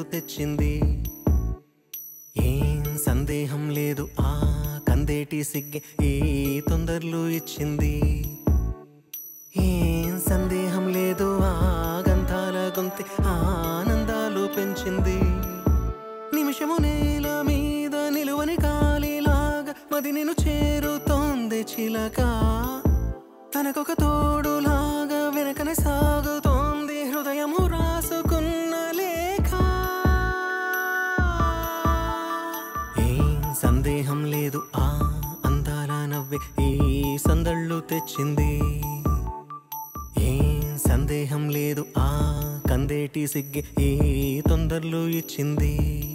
తెచ్చింది ఏం సందేహం లేదు ఆ కందేటి సిగ్గే ఈ తొందరలు ఇచ్చింది ఏం సందేహం లేదు ఆ గంధాల గొంతి ఆనందాలు పెంచింది నిమిషము నేల మీద నిలువని కాలిలాగా మది నేను చేరుతోంది చిలక తనకొక తోడులాగా వెనకనే సాగుతోంది హృదయము రాసుకున్న లేఖ ఏం సందేహం లేదు ఆ అందాల నవ్వే ఈ సందళ్ళు తెచ్చింది ఏం సందేహం లేదు ఆ కందేటి సిగ్గి ఈ తొందరలు ఇచ్చింది